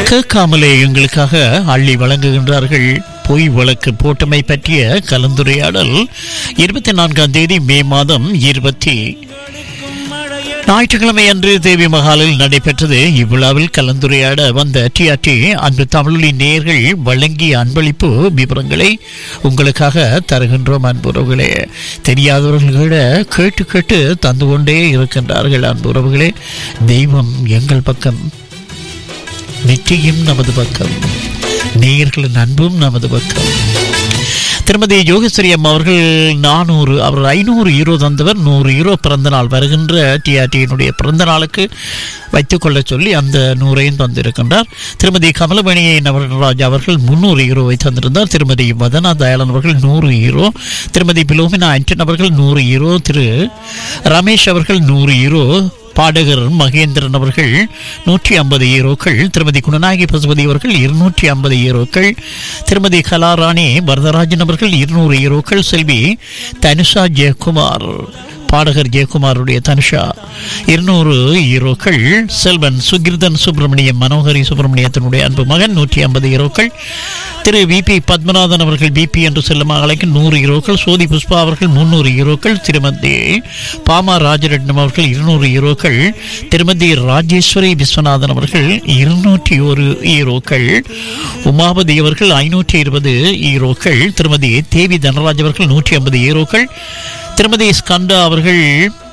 கேட்காமலே எங்களுக்காக அள்ளி வழங்குகின்றார்கள் பொய் வழக்கு போட்டமை பற்றிய கலந்துரையாடல் இருபத்தி நான்காம் தேதி மே மாதம் இருபத்தி ஞாயிற்றுக்கிழமை அன்று தேவி மகாலில் நடைபெற்றது இவ்விழாவில் கலந்துரையாட வந்த டிஆர்டி அன்பு தமிழொலி நேயர்கள் வழங்கிய அன்பளிப்பு விவரங்களை உங்களுக்காக தருகின்றோம் அன்புறவுகளே தெரியாதவர்கள் கூட கேட்டு கேட்டு தந்து கொண்டே இருக்கின்றார்கள் அன்புறவுகளே தெய்வம் எங்கள் பக்கம் வெற்றியும் நமது பக்கம் நேயர்களின் அன்பும் நமது பக்கம் திருமதி யோகேஸ்வரி அம்மா அவர்கள் நானூறு அவர் ஐநூறு யூரோ தந்தவர் நூறு யூரோ பிறந்த நாள் வருகின்ற டிஆர்டியினுடைய பிறந்த நாளுக்கு வைத்துக்கொள்ள சொல்லி அந்த நூறையும் தந்திருக்கின்றார் திருமதி கமலமணி நவராஜ் அவர்கள் முன்னூறு யூரோவை தந்திருந்தார் திருமதி வதனா தயாளன் அவர்கள் நூறு யூரோ திருமதி பிலோமினா ஆண்டன் அவர்கள் நூறு யூரோ திரு ரமேஷ் அவர்கள் நூறு யூரோ பாடகர் மகேந்திரன் அவர்கள் நூற்றி ஐம்பது ஈரோக்கள் திருமதி குணநாயகி பசுபதி அவர்கள் இருநூற்றி ஐம்பது ஈரோக்கள் திருமதி கலாராணி வரதராஜன் அவர்கள் இருநூறு ஈரோக்கள் செல்வி தனுஷா ஜெயக்குமார் பாடகர் ஜெயக்குமாருடைய தனுஷா இருநூறு ஈரோக்கள் செல்வன் சுகிர்தன் சுப்பிரமணியம் மனோகரி சுப்பிரமணியத்தினுடைய அன்பு மகன் நூற்றி ஐம்பது ஈரோக்கள் திரு விபி பத்மநாதன் அவர்கள் பிபி என்று செல்லும் அழைக்கு நூறு ஈரோக்கள் சோதி புஷ்பா அவர்கள் முன்னூறு ஈரோக்கள் திருமதி பாமா ராஜரட்னம் அவர்கள் இருநூறு ஈரோக்கள் திருமதி ராஜேஸ்வரி விஸ்வநாதன் அவர்கள் இருநூற்றி ஒரு ஈரோக்கள் உமாபதி அவர்கள் ஐநூற்றி இருபது ஈரோக்கள் திருமதி தேவி தனராஜ் அவர்கள் நூற்றி ஐம்பது ஈரோக்கள் திருமதி ஸ்கண்டா அவர்கள்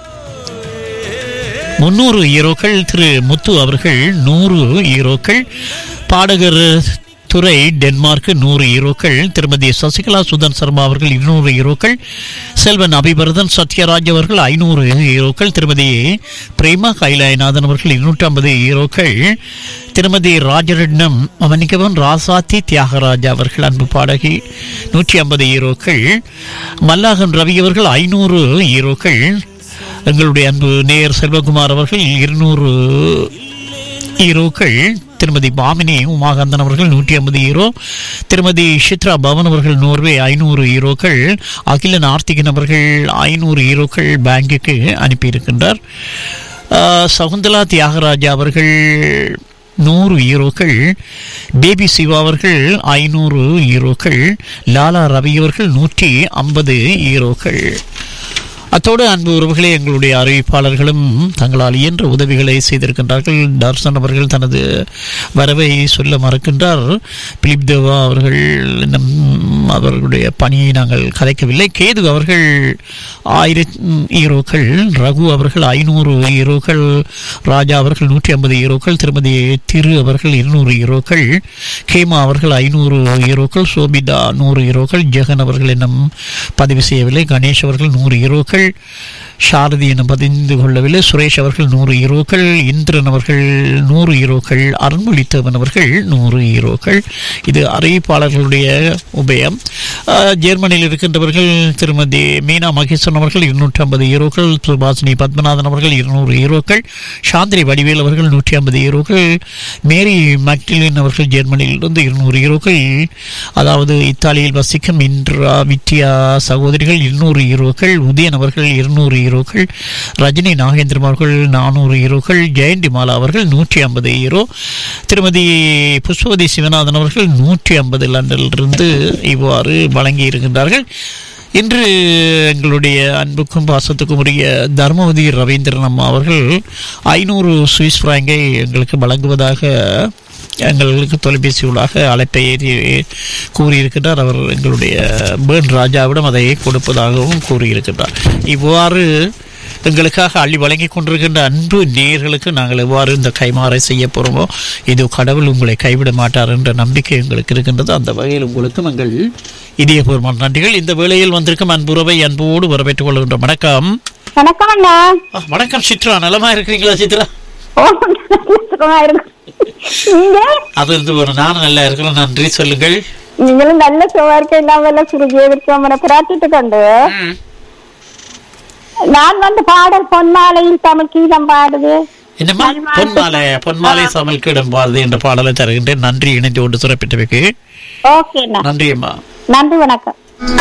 முன்னூறு ஈரோக்கள் திரு முத்து அவர்கள் நூறு ஈரோக்கள் பாடகர் துறை டென்மார்க் நூறு ஈரோக்கள் திருமதி சசிகலா சுதன் சர்மா அவர்கள் இருநூறு ஈரோக்கள் செல்வன் அபிபரதன் சத்யராஜ் அவர்கள் ஐநூறு ஈரோக்கள் திருமதி பிரேமா கைலாயநாதன் அவர்கள் இருநூற்றி ஐம்பது ஈரோக்கள் திருமதி ராஜரட்னம் மன்னிக்கவும் ராசாத்தி தியாகராஜா அவர்கள் அன்பு பாடகி நூற்றி ஐம்பது ஈரோக்கள் மல்லாகன் ரவி அவர்கள் ஐநூறு ஈரோக்கள் எங்களுடைய அன்பு நேயர் செல்வகுமார் அவர்கள் இருநூறு ஈரோக்கள் திருமதி பாமினி உமாகாந்தன் அவர்கள் நூற்றி ஐம்பது ஈரோ திருமதி சித்ரா பவன் அவர்கள் நோர்வே ஐநூறு ஈரோக்கள் அகிலன் ஆர்த்திகன் அவர்கள் ஐநூறு ஈரோக்கள் பேங்குக்கு அனுப்பியிருக்கின்றார் ஆஹ், சகுந்தலா தியாகராஜா அவர்கள் நூறு ஈரோக்கள் பேபி சிவா அவர்கள் ஐநூறு ஈரோக்கள் லாலா ரவி அவர்கள் நூற்றி ஐம்பது ஈரோக்கள் அத்தோடு அன்பு உறவுகளே எங்களுடைய அறிவிப்பாளர்களும் தங்களால் இயன்ற உதவிகளை செய்திருக்கின்றார்கள் தர்சன் அவர்கள் தனது வரவை சொல்ல மறக்கின்றார் பிலிப் தேவா அவர்கள் இன்னும் அவர்களுடைய பணியை நாங்கள் கதைக்கவில்லை கேது அவர்கள் ஆயிரம் ஈரோக்கள் ரகு அவர்கள் ஐநூறு ஈரோக்கள் ராஜா அவர்கள் நூற்றி ஐம்பது ஈரோக்கள் திருமதி திரு அவர்கள் இருநூறு ஈரோக்கள் கேமா அவர்கள் ஐநூறு ஈரோக்கள் சோபிதா நூறு ஈரோக்கள் ஜெகன் அவர்கள் இன்னும் பதிவு செய்யவில்லை கணேஷ் அவர்கள் நூறு ஈரோக்கள் சாரதி என பதிந்து கொள்ளவில்லை சுரேஷ் அவர்கள் நூறு ஈரோக்கள் இந்திரன் அவர்கள் நூறு ஈரோக்கள் அருண்மொழித்தவன் அவர்கள் நூறு ஈரோக்கள் இது அறிவிப்பாளர்களுடைய உபயம் ஆஹ், ஜெர்மனியில் இருக்கின்றவர்கள் திருமதி மீனா மகேஸ்வரன் அவர்கள் இருநூற்றி ஐம்பது ஈரோக்கள் சுபாசினி பத்மநாதன் அவர்கள் இருநூறு ஈரோக்கள் சாந்திரி வடிவேல் அவர்கள் நூற்றி ஐம்பது ஈரோக்கள் மேரி மக்டிலின் அவர்கள் ஜெர்மனியிலிருந்து இருநூறு ஈரோக்கள் அதாவது இத்தாலியில் வசிக்கும் இன்ட்ரா வித்யா சகோதரிகள் இருநூறு ஈரோக்கள் உதயன் அவர்கள் இருநூறு ஈரோக்கள் ரஜினி நாகேந்திரம் அவர்கள் நானூறு ஈரோக்கள் ஜெயந்தி மாலா அவர்கள் நூற்றி ஐம்பது ஈரோ திருமதி புஷ்பவதி சிவநாதன் அவர்கள் நூற்றி ஐம்பது லண்டனிலிருந்து இவ்வாறு வழங்கி இருக்கின்றார்கள் இன்று எங்களுடைய அன்புக்கும் பாசத்துக்கும் உரிய தர்மவதி ரவீந்திரன் அம்மா அவர்கள் ஐநூறு சுவிஸ் பிராங்கை எங்களுக்கு வழங்குவதாக எங்களுக்கு தொலைபேசி ஊடாக அழைப்பை ஏறி கூறியிருக்கின்றார் அவர் எங்களுடைய பேர்ன் ராஜாவிடம் அதை கொடுப்பதாகவும் கூறியிருக்கின்றார் இவ்வாறு எங்களுக்காக அள்ளி வழங்கி கொண்டிருக்கின்ற அன்பு நேயர்களுக்கு நாங்கள் எவ்வாறு இந்த கைமாறை செய்ய போகிறோமோ இது கடவுள் உங்களை கைவிட மாட்டார் என்ற நம்பிக்கை எங்களுக்கு இருக்கின்றது அந்த வகையில் உங்களுக்கும் எங்கள் இதயபூர்வமான நன்றிகள் இந்த வேளையில் வந்திருக்கும் அன்புறவை அன்போடு வரவேற்றுக் கொள்கின்ற வணக்கம் வணக்கம் அண்ணா ஆ, வணக்கம் சித்ரா நலமா இருக்கிறீங்களா சித்ரா ஓ சுகமா இருக்கு நீங்க அது இருந்து ஒரு நானும் நல்லா இருக்கிறேன் நன்றி சொல்லுங்கள் நீங்களும் நல்ல சுகமா இருக்க இல்லாம சுருகிய இருக்கவங்களை பிரார்த்திட்டு கொண்டு நான் வந்து பாடல் பொன்மாலையில் தமிழ் கீதம் பாடுது என்னம்மா பொன்மாலை பொன்மாலை சமையல் கிடம் பாரதி என்ற பாடலை தருகின்றேன் நன்றி இணைந்து கொண்டு சிறப்பிட்டவைக்கு ஓகே அண்ணா நன்றி அம்மா நன்றி வணக்கம்